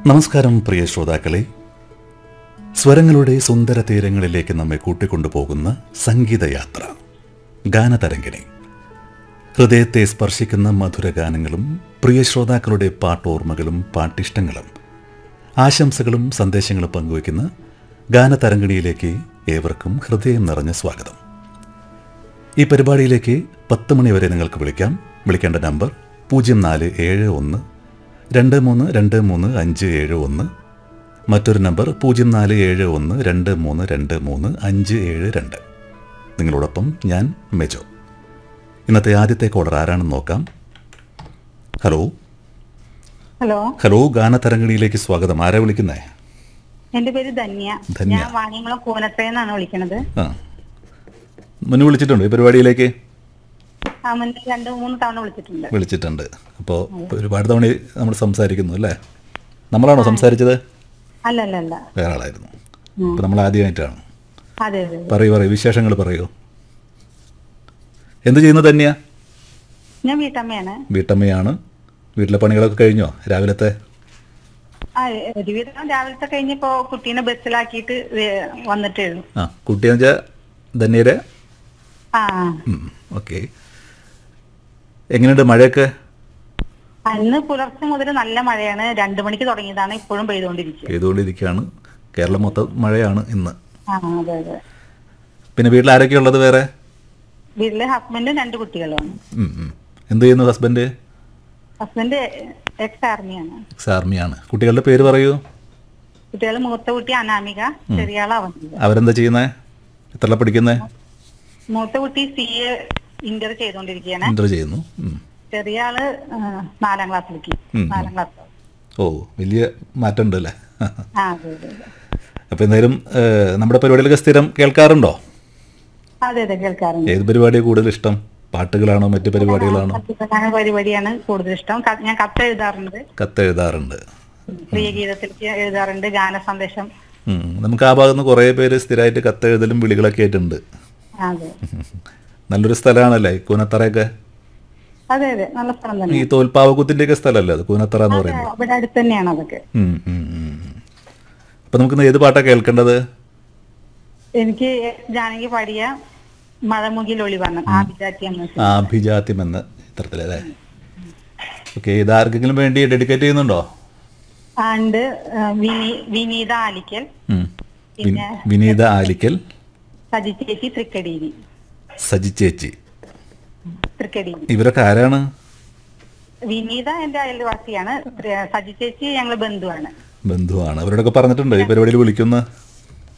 നമസ്കാരം പ്രിയ ശ്രോതാക്കളെ സ്വരങ്ങളുടെ സുന്ദര തീരങ്ങളിലേക്ക് നമ്മെ കൂട്ടിക്കൊണ്ടുപോകുന്ന സംഗീതയാത്ര ഗാനതരംഗിണി ഹൃദയത്തെ സ്പർശിക്കുന്ന മധുരഗാനങ്ങളും പ്രിയ ശ്രോതാക്കളുടെ പാട്ടോർമ്മകളും പാട്ടിഷ്ടങ്ങളും ആശംസകളും സന്ദേശങ്ങളും പങ്കുവയ്ക്കുന്ന ഗാനതരംഗിണിയിലേക്ക് ഏവർക്കും ഹൃദയം നിറഞ്ഞ സ്വാഗതം ഈ പരിപാടിയിലേക്ക് പത്ത് മണി വരെ നിങ്ങൾക്ക് വിളിക്കാം വിളിക്കേണ്ട നമ്പർ പൂജ്യം നാല് ഏഴ് ഒന്ന് രണ്ട് മൂന്ന് രണ്ട് മൂന്ന് അഞ്ച് ഏഴ് ഒന്ന് മറ്റൊരു നമ്പർ പൂജ്യം നാല് ഏഴ് ഒന്ന് രണ്ട് മൂന്ന് രണ്ട് മൂന്ന് അഞ്ച് ഏഴ് രണ്ട് നിങ്ങളോടൊപ്പം ഞാൻ മെജോ ഇന്നത്തെ ആദ്യത്തെ കോളർ ആരാണെന്ന് നോക്കാം ഹലോ ഹലോ ഹലോ ഗാനതരംഗിണിയിലേക്ക് സ്വാഗതം ആരാ വിളിക്കുന്നേ എന്റെ പേര് ധന്യ ധന്യ. ഞാൻ വാണിയംകുളം കൂനത്രയെന്നാണ് വിളിക്കണത് ആ മുന്നേ വിളിച്ചിട്ടുണ്ടോ ഈ പരിപാടിയിലേക്ക് ആ മുന്നേ രണ്ട് മൂന്ന് തവണ വിളിച്ചിട്ടുണ്ട് വിളിച്ചിട്ടുണ്ട് അപ്പോൾ ഒരുപാട് തവണ നമ്മൾ സംസാരിക്കുന്നു അല്ലേ നമ്മളാണോ സംസാരിച്ചത് അല്ല അല്ല അല്ല വേറെ ആളായിരുന്നു അപ്പോൾ നമ്മൾ ആദ്യമായിട്ടാണ് അതെ അതെ അതെ. പറയൂ പറയൂ വിശേഷങ്ങൾ പറയൂ എന്ത് ചെയ്യുന്നത് തന്നെയാ ഞാൻ വീട്ടമ്മയാണ് വീട്ടമ്മയാണ് വീട്ടിലെ പണികളൊക്കെ കഴിഞ്ഞോ രാവിലത്തെ ആ ഒരുവിധം രാവിലത്തെ കഴിഞ്ഞപ്പോ കുട്ടീനെ ബസ്സിലാക്കിയിട്ട് വേ- വന്നിട്ടേ ഉള്ളൂ ആ കുട്ടിയെന്ന് വെച്ചാൽ ധന്യരെ ആ ഓക്കെ എങ്ങനെയുണ്ട് മഴയൊക്കെ അന്ന് പുലർച്ചെ മുതൽ നല്ല മഴയാണ് രണ്ടു മണിക്ക് തുടങ്ങിയതാണ് ഇപ്പോഴും പെയ്തുകൊണ്ടിരിക്കുക ചെയ്തുകൊണ്ടിരിക്കുകയാണ് കേരളം മൊത്തം മഴയാണ് ഇന്ന് ആ അതെ അതെ പിന്നെ വീട്ടിൽ ആരൊക്കെയാ ഉള്ളത് വേറെ വീട്ടിലെ ഹസ്ബൻഡും രണ്ട് കുട്ടികളുമാണ് ഉം, ഉം. എന്ത് ചെയ്യുന്നു ഹസ്ബൻഡ് ഹസ്ബൻഡ് എക്സ് ആർമിയാണ് എക്സ് ആർമിയാണ് കുട്ടികളുടെ പേര് പറയൂ കുട്ടികൾ മൂത്ത കുട്ടി അനാമിക ചെറിയ ആൾ അവന്തിക അവരെന്താ ചെയ്യുന്നത് എത്ര പഠിക്കുന്നത് മൂത്ത കുട്ടി സി എ ഇന്റർ ചെയ്തുകൊണ്ടിരിക്കുകയാണ് ഇന്റർ ചെയ്യുന്നു ഉം. ചെറിയ ആള് ആ, നാലാം ക്ലാസ്സിലേക്ക് ഉം. നാലാം ക്ലാസ് ഓ വലിയ മാറ്റമുണ്ട് അല്ലേ ആ അതെ അതെ അതെ അപ്പോൾ എന്തായാലും ഏഹ്, നമ്മുടെ പരിപാടികളൊക്കെ സ്ഥിരം കേൾക്കാറുണ്ടോ അതെ അതെ കേൾക്കാറുണ്ട് ഏത് പരിപാടിയാണ് കൂടുതൽ ഇഷ്ടം പാട്ടുകളാണോ മറ്റു പരിപാടികളാണോ കത്തിപ്രധാന പരിപാടിയാണ് കൂടുതൽ ഇഷ്ടം ക- ഞാൻ കത്ത് എഴുതാറുണ്ട് കത്തെഴുതാറുണ്ട് പ്രിയ ഗീതത്തിലേക്ക് എഴുതാറുണ്ട് ഗാന സന്ദേശം ഉം. നമുക്ക് ആ ഭാഗത്ത് നിന്ന് കുറേ പേര് സ്ഥിരമായിട്ട് കത്തെഴുതലും വിളികളൊക്കെ ആയിട്ടുണ്ട് അതെ നല്ലൊരു സ്ഥലമാണല്ലേ ഈ കൂനത്തറയൊക്കെ അതെ അതെ നല്ല സ്ഥലം ഈ തന്നെ തോൽപ്പാവക്കുത്തിൻ്റെ ഒക്കെ സ്ഥലമല്ലേ അത് കൂനത്തറ എന്ന് പറയുന്നത് ഇവിടെ അടുത്ത് തന്നെയാണ് അതൊക്കെ ഉം, ഉം, ഉം. അപ്പം നമുക്കിന്ന് ഏത് പാട്ടാണ് കേൾക്കേണ്ടത് എനിക്ക് ജാനകി പാടിയ മഴമുകിൽ ഒളിവണ്ണം ആ വിദ്യാർത്ഥി എന്ന സിനിമ. ആഭിജാത്യം എന്ന ചിത്രത്തിലല്ലേ ഓക്കെ ഇത് ആർക്കെങ്കിലും വേണ്ടി ഡെഡിക്കേറ്റ് ചെയ്യുന്നുണ്ടോ ആണ്ട് ആ, വിനി- വിനീത ആലിക്കൽ ഉം. വി- പിന്നെ വിനീത ആലിക്കൽ സജി ചേച്ചി തൃക്കടീരി സജി ചേച്ചി തൃക്കടീരി ഇവരൊക്കെ ആരാണ് വിനീത എന്റെ അയൽവാസിയാണ് സജി ചേച്ചി ഞങ്ങള് ബന്ധുവാണ് ബന്ധുവാണ് അവരോടൊക്കെ പറഞ്ഞിട്ടുണ്ടോ ഈ പരിപാടിയിൽ വിളിക്കുന്ന